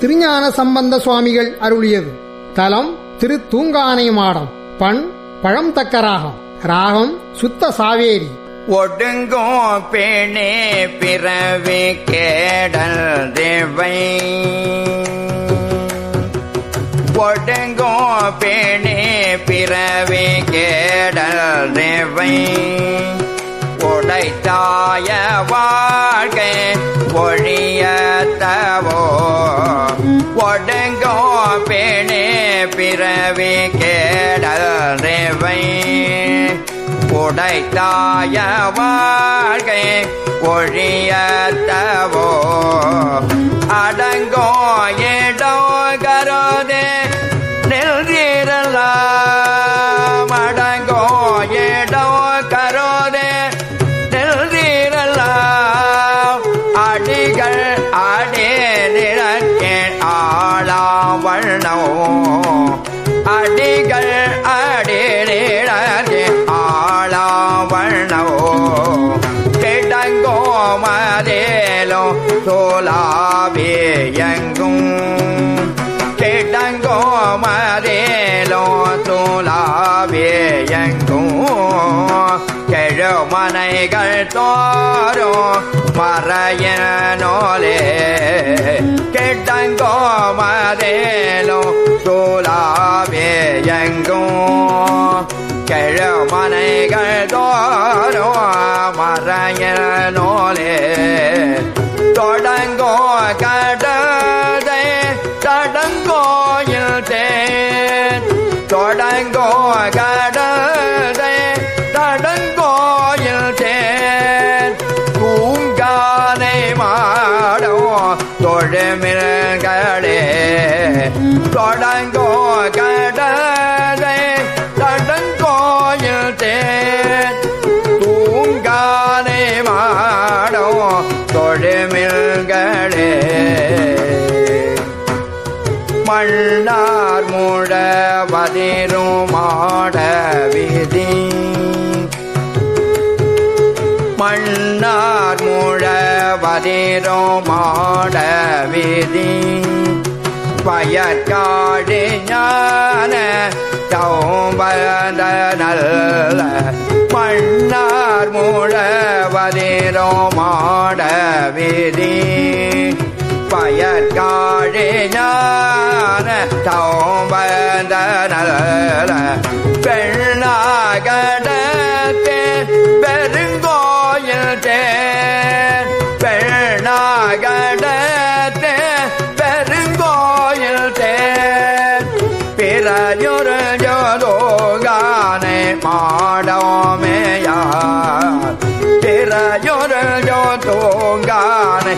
திருஞான சம்பந்த சுவாமிகள் அருளியது தலம் திரு தூங்கானை மாடம் பண் பழம் தக்க ராகம் ராகம் சுத்த சாவேரி ஒடுங்கும் பேணே பிறவி கேடல் தேவை ஒடுங்கும் பேணே பிறவி கேடல் தேவை உடைத்தாய வாழ்க்கை ஒழியத்தவோ ஒடுங்கும் பேணே பிறவி கேடல் தேவை உடைத்தாய வாழ்க்கை ஒழியத்தவோ அடங்கோ ஏடோ கரோதே நெல்தீரலாம் அடங்கோ ஏடோ கரோதே நெல்தீரலாம் அடிகள் அடே நிறக்கே ஆளாம் வண்ணோ அடிகள் அடே நிறக்கே ஆளாம் வண்ணோ கிடங்கோ மதேலோ சோலாவே எங்கும் கிடங்கோ மதேலோ சோலாவே எங்கும் கெழுமனைகள் தோறும் மறையனோலே கெட்டங்கோ மதேலோ சோலாவே எங்கும் கெழுமனைகள் தோறும் மறையனோலே தொடங்கோ கடதை தடங்கோயில் தேன் தொடங்கோ கடதை தடங்கோயில் தேன் தூங்கானை மாடோ தொழுமில்களே தொடங்கோ கடதை தடங்கோயில் தேன் தூங்கானை மாடோ தொழுமில்களே மன்னார் முழவதிரும் மாட விதி மன்னார் முழவதிரும் மாட விதி பயற்காடு ஞான சௌம்பத நல்ல மன்னார் முழவதிரும் மாட விதி பயற்காடு ஞான சௌம்பத நல்ல பெண்ணாகடத்தே பெருங்கோயில் தேன் பெண்ணாகடத்தே பெருங்கோயில் தேன் பிறஜொரு ஜோதோகானை மாடோமேயார் பிறஜொரு ஜோதோகானை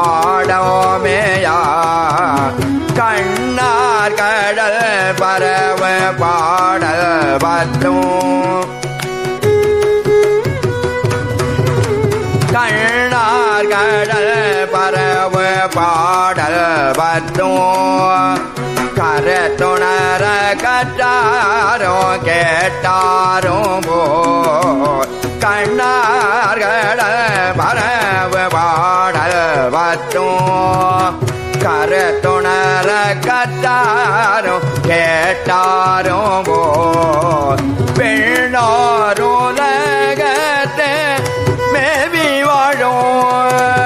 மாடோமேயார் கண்ணார் கடல் பரவ பாடல் பற்றும் கண்ணார் கடல் பரவு பாடல் பற்றும் கரத்துணர கற்றாரோ கேட்டாரோ போ கண்ணார் கடல் பரவு பாடல் பற்றும் கரத்துணர கற்றாரோ கேட்டாரோ போ பெண்ணோருலகத்தை மேவி வாழும்